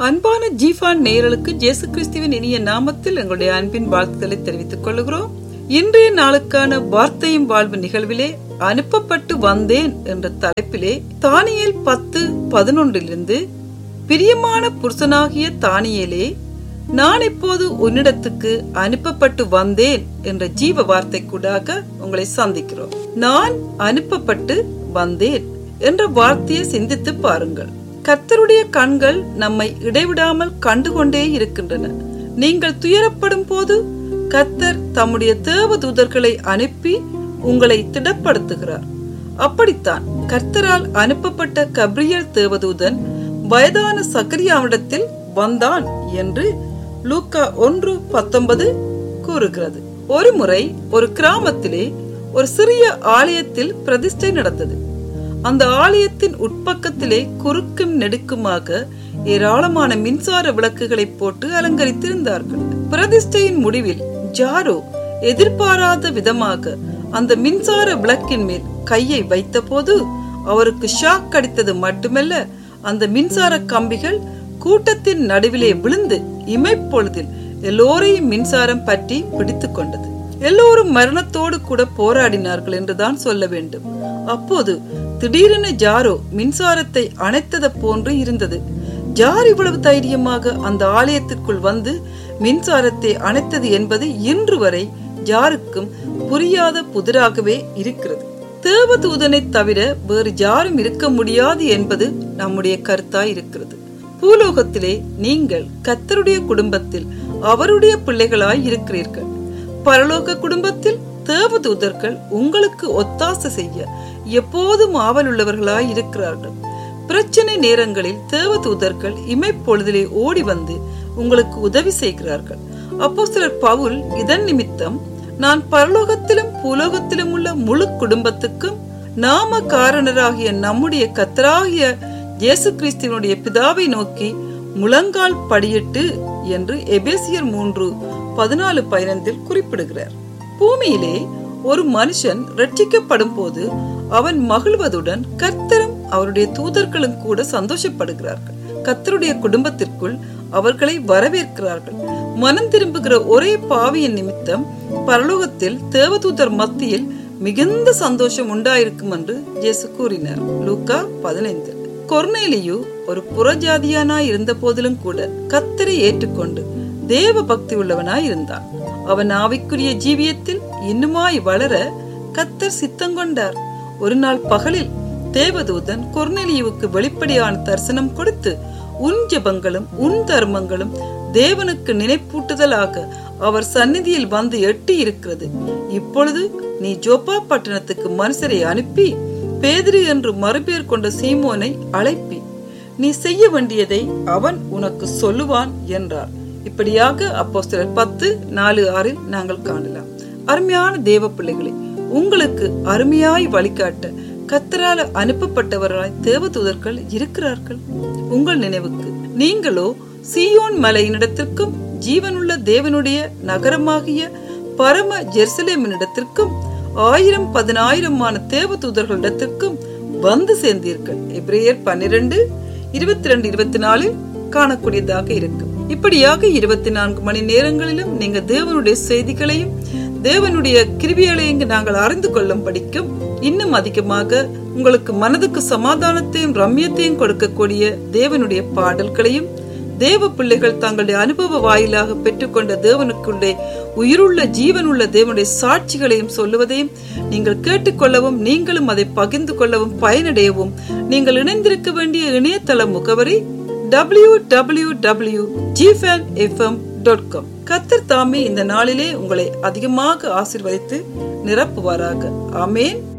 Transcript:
அன்பான ஜீஃபான் நேயர்களுக்கு இயேசு கிறிஸ்துவின் இனிய நாமத்தில் எங்களுடைய அன்பின் வாழ்த்துக்களை தெரிவித்துக் கொள்கிறோம் இன்றைய நாளுக்கான வார்த்தையும் வாழ்வு நிகழ்விலே அனுப்பப்பட்டு வந்தேன் என்ற தலைப்பிலே தானியேல் பத்து பதினொன்றிலிருந்து பிரியமான புருஷனாகிய தானியேலே நான் இப்போது உன்னிடத்துக்கு அனுப்பப்பட்டு வந்தேன் என்ற ஜீவ வார்த்தை கூடாக உங்களை சந்திக்கிறோம் நான் அனுப்பப்பட்டு வந்தேன் என்ற வார்த்தையை சிந்தித்து பாருங்கள் கர்த்தருடைய கண்கள் நம்மை இடைவிடாமல் கண்டுகொண்டே இருக்கின்றன நீங்கள் துயரப்படும் போது கர்த்தர் தம்முடைய தேவ தூதர்களை அனுப்பி உங்களை திடப்படுத்துகிறார் அப்படித்தான் கர்த்தரால் அனுப்பப்பட்ட கப்ரியல் தேவதூதன் வயதான சக்கரியாவிடத்தில் வந்தான் என்று லூக்கா ஒன்று பத்தொன்பது கூறுகிறது ஒரு முறை ஒரு கிராமத்திலே ஒரு சிறிய ஆலயத்தில் பிரதிஷ்டை நடந்தது அந்த ஆலயத்தின் உட்பக்கத்திலே குறுக்கும் நெடுக்குமாக ஏராளமான மின்சார விளக்குகளை போட்டு அலங்கரித்திருந்தார்கள் பிரதிஷ்டையின் முடிவில் ஜாரோ எதிர்பாராத விதமாக அந்த மின்சார விளக்கின் மேல் கையை வைத்தபோது அவருக்கு ஷாக் அடித்தது மட்டுமல்ல அந்த மின்சார கம்பிகள் கூட்டத்தின் நடுவிலே விழுந்து இமைப்பொழுதில் எல்லோரையும் மின்சாரம் பற்றி பிடித்துக் கொண்டது எல்லோரும் மரணத்தோடு கூட போராடினார்கள் என்றுதான் சொல்ல வேண்டும் அப்போது திடீரென ஜாரோ மின்சாரத்தை அணைத்தது போன்று இருந்தது ஜார் இவ்வளவு தைரியமாக அந்த ஆலயத்திற்குள் வந்து மின்சாரத்தை அணைத்தது என்பது இன்று வரை ஜாருக்கும் புரியாத புதிராகவே இருக்கிறது தேவதூதனை தவிர வேறு யாரும் இருக்க முடியாது என்பது நம்முடைய கருத்தாய் இருக்கிறது பூலோகத்திலே நீங்கள் கத்தருடைய குடும்பத்தில் அவருடைய பிள்ளைகளாய் இருக்கிறீர்கள் பரலோக குடும்பத்தில் தேவதூதர்கள் உங்களுக்கு ஒத்தாசை செய்ய எப்போதும் ஆவலுள்ளவர்களாய் இருக்கிறார்கள் பிரச்சனை நேரங்களில் தேவதூதர்கள் இமைப்பொழுதிலே ஓடி வந்து உங்களுக்கு உதவி செய்கிறார்கள் அப்போ சிலர் பவுல் இதன் நிமித்தம் நான் பரலோகத்திலும் பூலோகத்திலும் உள்ள முழு குடும்பத்துக்கும் நாம காரணராகிய நம்முடைய கத்தராகிய இயேசு கிறிஸ்துவனுடைய பிதாவை நோக்கி முழங்கால் படியிட்டு என்று எபேசியர் மூன்று பதினாலு பதினைந்தில் குறிப்பிடுகிறார் பூமியிலே ஒரு மனுஷன் ரட்சிக்கப்படும் போது அவன் மகிழ்வதுடன் கர்த்தரும் அவருடைய தூதர்களும் கூட சந்தோஷப்படுகிறார்கள் கர்த்தருடைய குடும்பத்திற்குள் அவர்களை வரவேற்கிறார்கள் மனம் திரும்புகிற ஒரே பாவியின் நிமித்தம் பரலோகத்தில் தேவதூதர் மத்தியில் மிகுந்த சந்தோஷம் உண்டாயிருக்கும் என்று இயேசு கூறினார் லூக்கா பதினைந்து கொர்னேலியு ஒரு புறஜாதியானாய் இருந்த போதிலும் கூட கத்தரை ஏற்றுக்கொண்டு தேவ பக்தி உள்ளவனாய் இருந்தான் அவன் ஆவிக்குரிய ஜீவியத்தில் இன்னுமாய் வளர கத்தர் சித்தங்கொண்டார் ஒரு நாள் பகலில் தேவதூதன் கொர்னெலியுவுக்கு வெளிப்படையான தரிசனம் கொடுத்து உன் ஜெபங்களும் உன் தர்மங்களும் தேவனுக்கு நினைப்பூட்டுதலாக அவர் சந்நிதியில் வந்து எட்டி இருக்கிறது இப்பொழுது நீ ஜோப்பா பட்டணத்துக்கு மனுஷரை அனுப்பி பேதிரி என்று மறுபேர் கொண்ட சீமோனை அழைப்பி நீ செய்ய வேண்டியதை அவன் உனக்கு சொல்லுவான் என்றார் இப்படியாக அப்போ சிலர் பத்து நாலு ஆறில் நாங்கள் காணலாம் அருமையான தேவ பிள்ளைகளை உங்களுக்கு அருமையாய் வழிகாட்ட கத்தரால அனுப்பப்பட்டவர்களாய் தேவதூதர்கள் இருக்கிறார்கள் உங்கள் நினைவுக்கு நீங்களோ சியோன் மலையினிடத்திற்கும் ஜீவனுள்ள தேவனுடைய நகரமாகிய பரம ஜெருசலேமினிடத்திற்கும் ஆயிரம் பதினாயிரமான தேவதூதர்களிடத்திற்கும் வந்து சேர்ந்தீர்கள் எப்ரேயர் பன்னிரண்டு இருபத்தி ரெண்டு இருபத்தி நாலில் காணக்கூடியதாக இருக்கும் இப்படியாக இருபத்தி நான்கு மணி நேரங்களிலும் நீங்க தேவனுடைய செய்திகளையும் தேவனுடைய கிருபிகளையும் நாங்கள் அறிந்து கொள்ளும் படிக்கும் இன்னும் அதிகமாக உங்களுக்கு மனதுக்கு சமாதானத்தையும் ரம்யத்தையும் கொடுக்கக்கூடிய தேவனுடைய பாடல்களையும் தேவ பிள்ளைகள் தங்களுடைய அனுபவ வாயிலாக பெற்றுக்கொண்ட தேவனுக்குள்ளே உயிருள்ள ஜீவனுள்ள தேவனுடைய சாட்சிகளையும் சொல்லுவதையும் நீங்கள் கேட்டுக்கொள்ளவும் நீங்களும் அதை பகிர்ந்து கொள்ளவும் பயனடையவும் நீங்கள் இணைந்திருக்க வேண்டிய இணையதள முகவரி டபிள்யூ டபிள்யூ டபிள்யூ ஜிஃபேன் எஃப்எம் டாட் காம் கத்தர் தாமே இந்த நாளிலே உங்களை அதிகமாக ஆசிர்வதித்து நிரப்புவாராக ஆமேன்